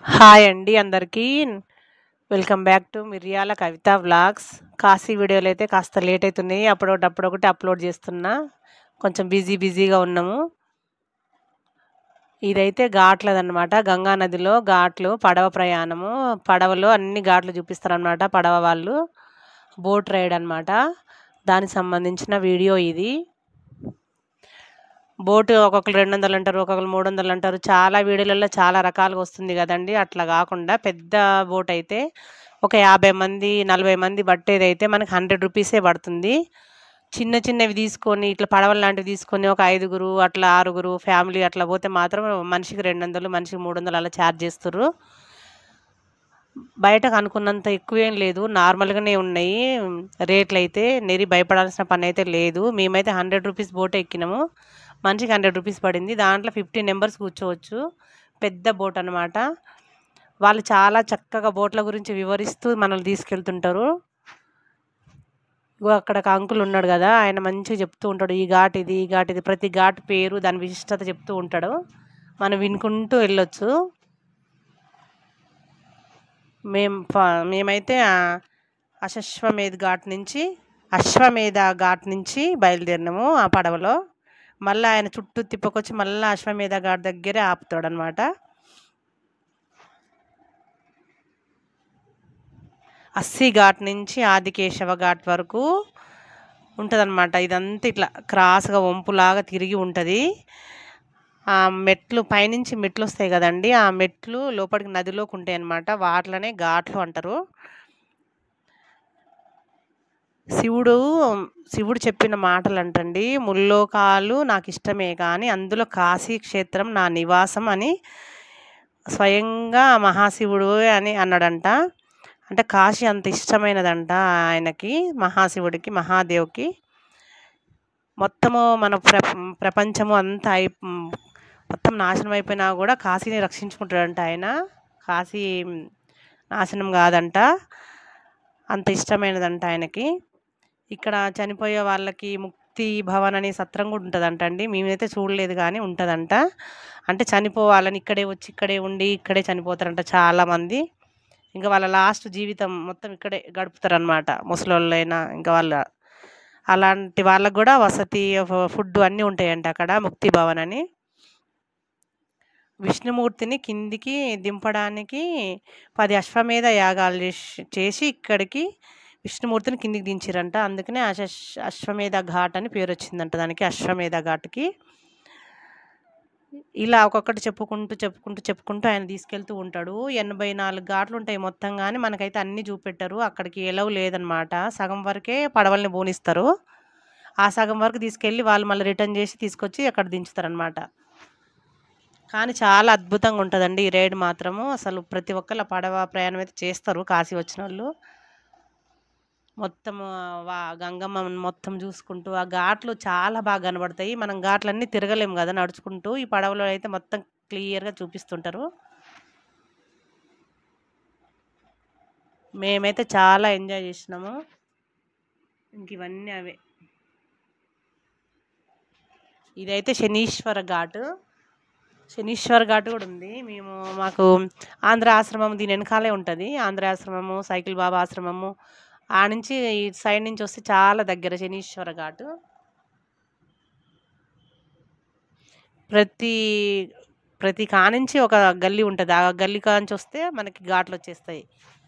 Hi అండి అందరికీ. Welcome back to Miryala Kavitha vlogs. Kashi వీడియోలు అయితే కాస్త లేట్ అయితున్నాయి. అప్పుడొకటి, అప్పుడొకటి అప్లోడ్ చేస్తున్నా. కొంచెం బిజీ బిజీగా ఉన్నాము. ఇదైతే ఘాట్లదనమాట. గంగా నదిలో ఘాట్లు, పడవ ప్రయాణము. పడవలో అన్ని ఘాట్లు చూపిస్తారనమాట పడవ వాళ్ళు. బోట్ రైడ్ అనమాట. దానికి సంబంధించిన వీడియో ఇది. బోటు ఒక్కొక్కరు 200 అంటారు. ఒక్కొక్కరు 300 అంటారు. చాలా వీడియోలలో చాలా రకాలుగా వస్తుంది గదండీ! అట్లా గాకుండా పెద్ద బోట్ అయితే ఒక 50 మంది, 40 మంది పట్టేదైతే మనకు రూ. 100 పడుతుంది. చిన్న చిన్నవి తీసుకొని ఇట్లా పడవలు లాంటివి తీసుకొని ఒక ఐదుగురు అట్లా ఆరుగురు ఫ్యామిలీ అట్లా పోతే మాత్రం మనిషికి 200, మనిషికి 300 అలా చార్జ్ చేస్తుర్రు. బయటకు అనుకున్నంత ఎక్కువేం లేదు. నార్మల్‌గానే ఉన్నాయి రేట్లయితే. నెరి భయపడాల్సిన పనైతే లేదు. మేమైతే రూ. 100 బోట్ ఎక్కినాము. మనిషికి రూ. 100 పడింది. దాంట్లో 15 మెంబర్స్ కూర్చోవచ్చు. పెద్ద బోట్ అనమాట. వాళ్ళు చాలా చక్కగా బోట్ల గురించి వివరిస్తూ మనల్ని తీసుకెళ్తుంటారు. ఇగో అక్కడ ఒక అంకుల్ ఉన్నాడు గదా! ఆయన మంచిగా చెప్తూ ఉంటాడు. ఈ ఘాట్ ఇది, ఈ ఘాట్ ఇది. ప్రతి ఘాట్ పేరు, దాని విశిష్టత చెప్తూ ఉంటాడు. మనం వినుకుంటూ వెళ్ళొచ్చు. మేం ఫ మేమైతే ఆహ్, అశ్వమేధ్ ఘాట్ నుంచి అశ్వమేధ ఘాట్ నుంచి బయలుదేరినాము ఆ పడవలో. మళ్ళా ఆయన చుట్టూ తిప్పుకొచ్చి మళ్ళా అశ్వమేధ ఘాట్ దగ్గరే ఆపుతాడనమాట. అస్సీ ఘాట్ నుంచి ఆదికేశవ ఘాట్ వరకు ఉంటదనమాట. ఇదంతా ఇట్లా క్రాస్‌గా వంపులాగా తిరిగి ఉంటది. ఆ మెట్లు పైనుంచి మెట్లొస్తాయి గదండీ! ఆ మెట్లు లోపలికి నదిలోకి ఉంటాయన్నమాట. వాటిలనే ఘాట్లు అంటారు. శివుడు, శివుడు చెప్పిన మాటలంటండి. ముల్లోకాలు నాకిష్టమే గానీ అందులో కాశీ క్షేత్రం నా నివాసం అని స్వయంగా మహాశివుడు అని అన్నాడంట. అంటే కాశీ అంత ఇష్టమైనదంట ఆయనకి. మహాశివుడికి, మహాదేవ్‌కి. మొత్తము మన ప్ర ప్రపంచము అంతా అయి మొత్తం నాశనం అయిపోయినా గూడా కాశీని రక్షించుకుంటాడంట ఆయన. కాశీ నాశనం గాదంట. అంత ఇష్టమైనదంట ఆయనకి. ఇక్కడ చనిపోయే వాళ్ళకి ముక్తి భవన్ అనే సత్రం గూడా ఉంటదంటండి. మేమైతే చూడలేదు గానీ ఉంటదంట. అంటే చనిపోవాలని ఇక్కడే వచ్చి, ఇక్కడే ఉండి, ఇక్కడే చనిపోతారంట చాలామంది. ఇంక వాళ్ళ లాస్ట్ జీవితం మొత్తం ఇక్కడే గడుపుతారనమాట. ముసలోళ్ళైనా ఇంకా వాళ్ళ అలాంటి వాళ్ళకి గూడా వసతి, ఫ ఫుడ్డు అన్నీ ఉంటాయంట అక్కడ ముక్తి భవన్ అని. విష్ణుమూర్తిని కిందికి దింపడానికి 10 అశ్వమేధ యాగాలు జేష్ చేసి ఇక్కడికి విష్ణుమూర్తిని కిందికి దించిర్రంట. అందుకనే అశష్ అశ్వమేధ ఘాట్ అని పేరొచ్చిందంట దానికి అశ్వమేధ ఘాట్‌కి. ఇలా ఒక్కొక్కటి చెప్పుకుంటూ, చెప్పుకుంటూ, చెప్పుకుంటూ ఆయన తీసుకెళ్తూ ఉంటాడు. 84 ఘాట్లుంటాయి మొత్తం గానీ మనకైతే అన్నీ చూపెట్టరు. అక్కడికి ఎలౌ లేదనమాట. సగం వరకే పడవల్ని పోనిస్తారు. ఆ సగం వరకు తీసుకెళ్ళి వాళ్ళు మళ్ళీ రిటర్న్ జేసి తీసుకొచ్చి అక్కడ దించుతారనమాట. కానీ చాలా అద్భుతంగా ఉంటదండి ఈ రైడ్ మాత్రము. అసలు ప్రతి ఒక్కళ్ళు ఆ పడవ ప్రయాణం అయితే చేస్తారు కాశీ వచ్చినోళ్ళు. మొత్తము వా గంగమ్మని మొత్తం జూసుకుంటూ ఆ ఘాట్లు చాలా బాగా కనబడతాయి. మనం ఘాట్లన్నీ తిరగలేము గదా! నడుచుకుంటూ. ఈ పడవలో అయితే మొత్తం క్లియర్‌గా చూపిస్తుంటారు. మేమైతే చాలా ఎంజాయ్ జేసినాము. ఇంక ఇవన్నీ అవే. ఇదైతే శనీశ్వర ఘాటు. శనీశ్వర ఘాట్ గూడా ఉంది. మేము మాకు ఆంధ్ర ఆశ్రమం దీని ఎనకాలే ఉంటది. ఆంధ్ర ఆశ్రమము, సైకిల్ బాబా ఆశ్రమము ఆనించి ఇటు సైడ్ నుంచి వస్తే చాలా దగ్గర శనీశ్వర ఘాటు. ప్రతి ప్రతి కానించి ఒక గల్లీ ఉంటది. ఆ గల్లీ కాంచి వస్తే మనకి ఘాట్లొచ్చేస్తాయి.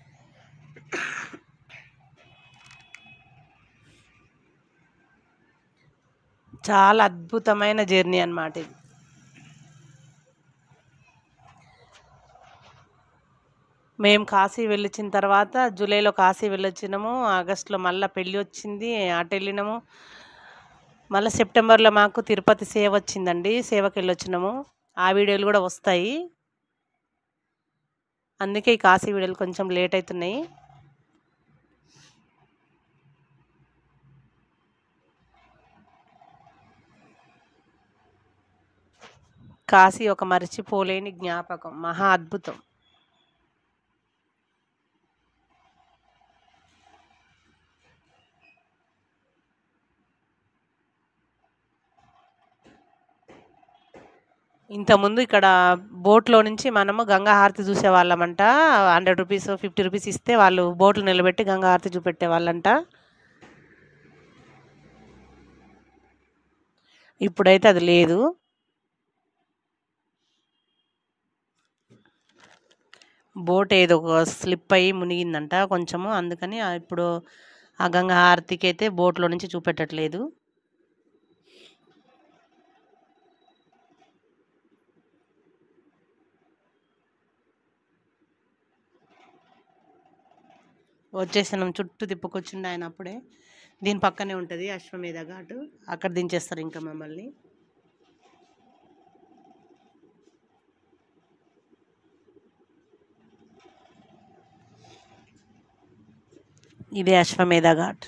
చాలా అద్భుతమైన జర్నీ అన్నమాట ఇది. మేము కాశీ వెళ్ళొచ్చిన తర్వాత జూలైలో కాశీ వెళ్ళొచ్చినాము. ఆగస్ట్‌లో మళ్ళా పెళ్లి వచ్చింది. అటెళ్ళినాము. మళ్ళా సెప్టెంబర్‌లో మాకు తిరుపతి సేవ వచ్చిందండి. సేవకెళ్ళొచ్చినాము. ఆ వీడియోలు గూడా వస్తాయి. అందుకే ఈ కాశీ వీడియోలు కొంచెం లేట్ అయితున్నాయి. కాశీ ఒక మరిచిపోలేని జ్ఞాపకం. మహా అద్భుతం. ఇంతకుముందు ఇక్కడ బోట్‌లో నుంచి మనము గంగా హారతి చూసేవాళ్ళమంట. రూ. 100 రూ. 50 ఇస్తే వాళ్ళు బోట్‌లో నిలబెట్టి గంగా హారతి చూపెట్టేవాళ్ళంట. ఇప్పుడైతే అది లేదు. బోట్ ఏదో స్లిప్ అయ్యి మునిగిందంట కొంచెము. అందుకని ఆహ్, ఇప్పుడు ఆ గంగా హారతికైతే బోట్‌లో నుంచి చూపెట్టట్లేదు. వచ్చేసినాం. చుట్టూ తిప్పుకొచ్చిండు ఆయన అప్పుడే. దీని పక్కనే ఉంటది అశ్వమేధ ఘాటు. అక్కడ దించేస్తారు ఇంకా మమ్మల్ని. ఇదే అశ్వమేధ ఘాట్.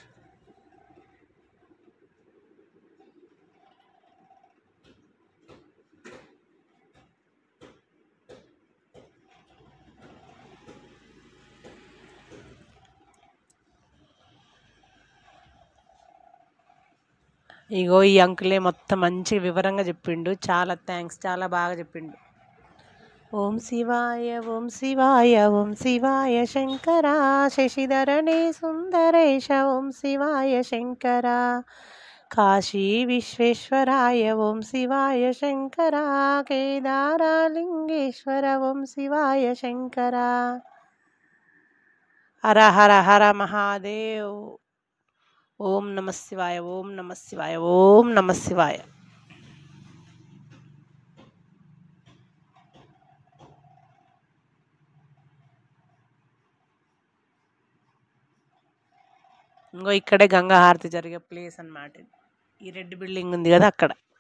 ఇగో ఈ అంకులే మొత్తం మంచిగా వివరంగా చెప్పిండు. చాలా థాంక్స్. చాలా బాగా చెప్పిండు. ఓం శివాయ ఓం శివాయ ఓం శివాయ శంకర శశిధరణే సుందరేశ ఓం శివాయ శంకర కాశీ విశ్వేశ్వరాయ ఓం శివాయ శంకర కేదారలింగేశ్వర ఓం శివాయ శంకర హర హర హర మహాదేవ్ ఓం నమ శివాయ ఓం నమ శివాయ ఓం నమ శివాయ ఇంగో ఇక్కడే గంగా హారతి జరిగే ప్లేస్ అన్నమాట ఇది. ఈ రెడ్ బిల్డింగ్ ఉంది కదా అక్కడ